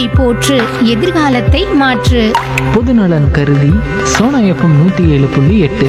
கல்வியை போற்று எதிர்காலத்தை மாற்று பொதுநலன் கருதி சோனா எஃப்எம் நூற்றி ஏழு புள்ளி எட்டு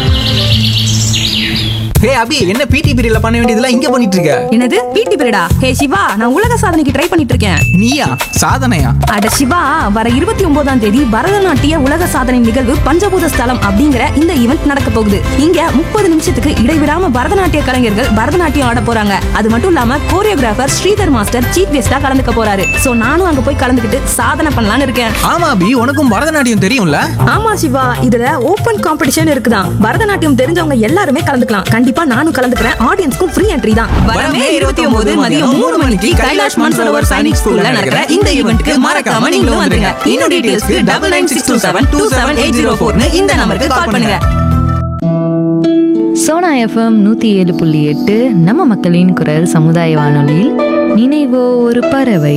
ஹே அபி என்ன பிடி பீரியட்ல பண்ண வேண்டியதெல்லாம் இங்க பண்ணிட்டு இருக்க என்னது பிடி பீரியடா ஹே சிவா நான் உலக சாதனைக்கு ட்ரை பண்ணிட்டு இருக்கேன் நீயா சாதனையா அட சிவா வர இருபத்தி ஒன்பதாம் தேதி பரதநாட்டிய உலக சாதனை நிகழ்வு பஞ்சபூத ஸ்தலம் அப்படிங்கிற இந்த ஈவெண்ட் நடக்க போகுது இங்க முப்பது நிமிஷத்துக்கு இடைவிடாம பரதநாட்டிய கலைஞர்கள் பரதநாட்டியம் ஆட போறாங்க அது மட்டும் இல்லாம கோரியோகிராஃபர் ஸ்ரீதர் மாஸ்டர் சீஃப் கெஸ்டா கலந்துக்க போறாரு சோ நானும் அங்க போய் கலந்துக்கிட்டு சாதனை பண்ணலாம்னு இருக்கேன் ஆமா அபி உனக்கும் பரதநாட்டியம் தெரியும்ல ஆமா சிவா இதுல ஓபன் காம்படிஷன் இருக்குதான் பரதநாட்டியம் தெரிஞ்சவங்க எல்லாருமே கலந்துக்கலாம் கண்டிப்பா நானும் கலந்துக்கிறேன் ஆடியன்ஸ்க்கும் ஃப்ரீ என்ட்ரி தான் வரமே இருபத்தி ஒன்பது மதியம் மூணு மணிக்கு கைலாஷ் மன்சரோவர் சைனிக் ஸ்கூல்ல நடக்கிற இந்த ஈவெண்ட்க்கு மறக்காம நீங்களும் வந்துருங்க இன்னும் டீடைல்ஸ்க்கு double nine six two seven two seven eight zero ஃபோர்னு இந்த நம்பருக்கு கால் பண்ணுங்க சோனா எஃப்எம் நூற்றி ஏழு புள்ளி எட்டு நம்ம மக்களின் குரல் சமுதாய வானொலியில் நினைவோ ஒரு பறவை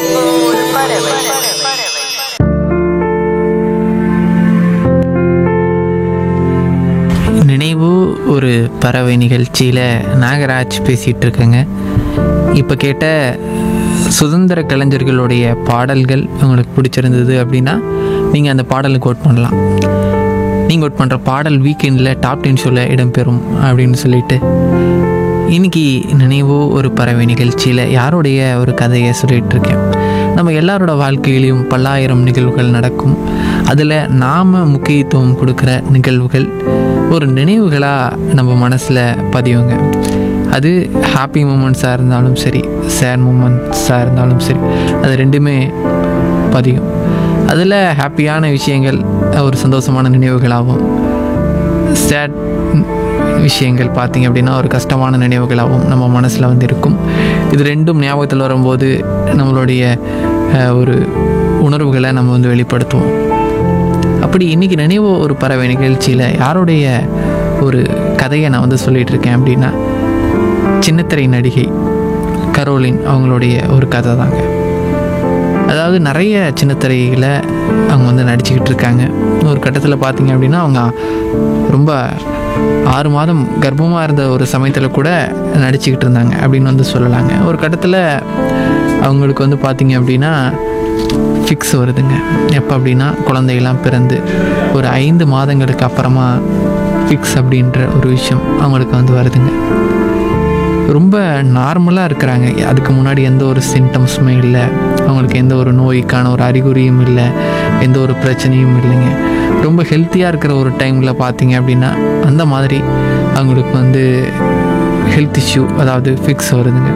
நினைவு ஒரு பறவை நிகழ்ச்சியில் நாகராஜ் பேசிகிட்டு இருக்கேங்க இப்போ கேட்ட சுதந்திர கலைஞர்களுடைய பாடல்கள் உங்களுக்கு பிடிச்சிருந்தது அப்படின்னா நீங்கள் அந்த பாடலுக்கு ஓட் பண்ணலாம் நீங்கள் ஓட் பண்ணுற பாடல் வீக்கெண்டில் டாப் டென் ஷோவில் இடம்பெறும் அப்படின்னு சொல்லிட்டு இன்னைக்கு நினைவோ ஒரு பறவை நிகழ்ச்சியில் யாருடைய ஒரு கதையை சொல்லிட்டு இருக்கேன் நம்ம எல்லாரோட வாழ்க்கையிலையும் பல்லாயிரம் நிகழ்வுகள் நடக்கும் அதில் நாம் முக்கியத்துவம் கொடுக்குற நிகழ்வுகள் ஒரு நினைவுகளாக நம்ம மனசில் பதிவுங்க அது ஹாப்பி மூமெண்ட்ஸாக இருந்தாலும் சரி சேட் மூமெண்ட்ஸாக இருந்தாலும் சரி அது ரெண்டுமே பதியும் அதில் ஹாப்பியான விஷயங்கள் ஒரு சந்தோஷமான நினைவுகளாகவும் சேட் விஷயங்கள் பார்த்தீங்க அப்படின்னா ஒரு கஷ்டமான நினைவுகளாகவும் நம்ம மனசில் வந்து இருக்கும் இது ரெண்டும் ஞாபகத்தில் வரும்போது நம்மளுடைய அஹ், ஒரு உணர்வுகளை நம்ம வந்து வெளிப்படுத்துவோம் அப்படி இன்றைக்கி நினைவு ஒரு பறவை நிகழ்ச்சியில் யாருடைய ஒரு கதையை நான் வந்து சொல்லிகிட்டு இருக்கேன் அப்படின்னா சின்னத்திரை நடிகை கரோலின் அவங்களுடைய ஒரு கதை தாங்க அதாவது நிறைய சின்னத்திரையில் அவங்க வந்து நடிச்சுக்கிட்டு இருக்காங்க ஒரு கட்டத்தில் பார்த்தீங்க அப்படின்னா அவங்க ரொம்ப ஆறு மாதம் கர்ப்பமாக இருந்த ஒரு சமயத்தில் கூட நடிச்சுக்கிட்டு இருந்தாங்க அப்படின்னு வந்து சொல்லலாங்க ஒரு கட்டத்தில் அவங்களுக்கு வந்து பார்த்தீங்க அப்படின்னா ஃபிக்ஸ் வருதுங்க எப்போ அப்படின்னா குழந்தையெல்லாம் பிறந்து ஒரு ஐந்து மாதங்களுக்கு அப்புறமா ஃபிக்ஸ் அப்படின்ற ஒரு விஷயம் அவங்களுக்கு வந்து வருதுங்க ரொம்ப நார்மலாக இருக்கிறாங்க அதுக்கு முன்னாடி எந்த ஒரு சிம்டம்ஸுமே இல்லை அவங்களுக்கு எந்த ஒரு நோய்க்கான ஒரு அறிகுறியும் இல்லை எந்த ஒரு பிரச்சனையும் இல்லைங்க ரொம்ப ஹெல்த்தியாக இருக்கிற ஒரு டைமில் பார்த்தீங்க அப்படின்னா அந்த மாதிரி அவங்களுக்கு வந்து ஹெல்த் இஷ்யூ அதாவது ஃபிக்ஸ் வருதுங்க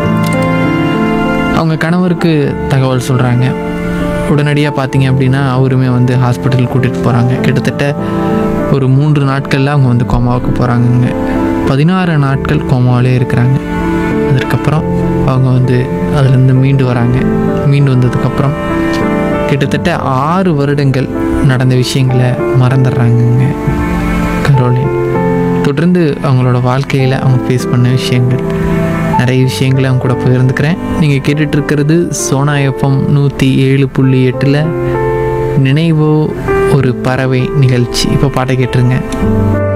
அவங்க கணவருக்கு தகவல் சொல்கிறாங்க உடனடியாக பார்த்தீங்க அப்படின்னா அவருமே வந்து ஹாஸ்பிட்டல் கூட்டிகிட்டு போகிறாங்க கிட்டத்தட்ட ஒரு மூன்று நாட்களில் அவங்க வந்து கோமாவுக்கு போகிறாங்கங்க பதினாறு நாட்கள் கோமாவிலே இருக்கிறாங்க அதற்கப்புறம் அவங்க வந்து அதுலேருந்து மீண்டு வராங்க மீண்டு வந்ததுக்கப்புறம் கிட்டத்தட்ட ஆறு வருடங்கள் நடந்த விஷயங்களை மறந்துடுறாங்கங்க கரோலின் தொடர்ந்து அவங்களோட வாழ்க்கையில் அவங்க ஃபேஸ் பண்ண விஷயங்கள் நிறைய விஷயங்களை அவங்க கூட பகிர்ந்துக்கிறேன் நீங்கள் கேட்டுட்டு இருக்கிறது சோனா எஃப்எம் நூற்றி ஏழு புள்ளி எட்டில் நினைவோ ஒரு பறவை நிகழ்ச்சி இப்போ பாட்டை கேட்டுருங்க